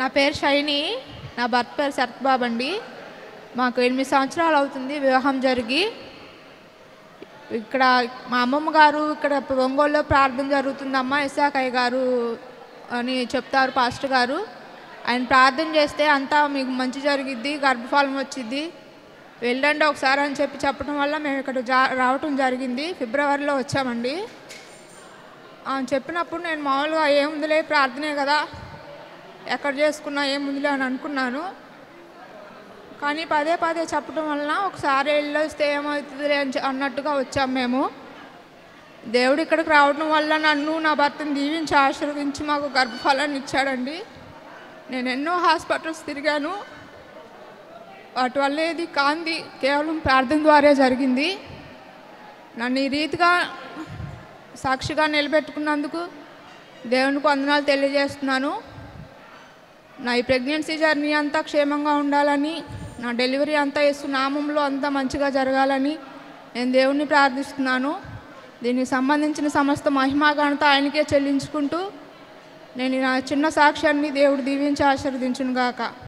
నా పేరు షైని నా భర్త పేరు శరత్బాబు అండి మాకు ఎనిమిది సంవత్సరాలు అవుతుంది వివాహం జరిగి ఇక్కడ మా అమ్మమ్మ గారు ఇక్కడ ఒంగోలులో ప్రార్థన జరుగుతుందమ్మా ఇసాకయ్య గారు అని చెప్తారు పాస్టర్ గారు ఆయన ప్రార్థన చేస్తే అంతా మీకు మంచి జరిగిద్ది గర్భఫలం వచ్చిద్ది వెళ్ళండి ఒకసారి అని చెప్పి చెప్పడం వల్ల మేము ఇక్కడ జా రావటం జరిగింది ఫిబ్రవరిలో వచ్చామండి ఆయన చెప్పినప్పుడు నేను మామూలుగా ఏముందిలే ప్రార్థనే కదా ఎక్కడ చేసుకున్నా ఏముందిలే అని అనుకున్నాను కానీ పదే పదే చెప్పడం వలన ఒకసారి వెళ్ళొస్తే ఏమవుతుంది అని చె- అన్నట్టుగా వచ్చాం మేము దేవుడు ఇక్కడికి రావడం వల్ల నన్ను నా భర్తను దీవించి ఆశీర్వదించి మాకు గర్భఫలాన్ని ఇచ్చాడండి నేను ఎన్నో హాస్పిటల్స్ తిరిగాను వాటి వల్ల ఏది కాంది కేవలం ప్రార్థన ద్వారా జరిగింది నన్ను ఈ రీతిగా సాక్షిగా నిలబెట్టుకున్నందుకు దేవునికి వందనాలు తెలియజేస్తున్నాను నా ఈ ప్రెగ్నెన్సీ జర్నీ అంతా క్షేమంగా ఉండాలని నా డెలివరీ అంతా యేసు నామంలో అంతా మంచిగా జరగాలని నేను దేవుణ్ణి ప్రార్థిస్తున్నాను దీనికి సంబంధించిన సమస్త మహిమాఘనత ఆయనకే చెల్లించుకుంటూ నేను నా చిన్న సాక్ష్యాన్ని దేవుడు దీవించి ఆశీర్వదించును గాక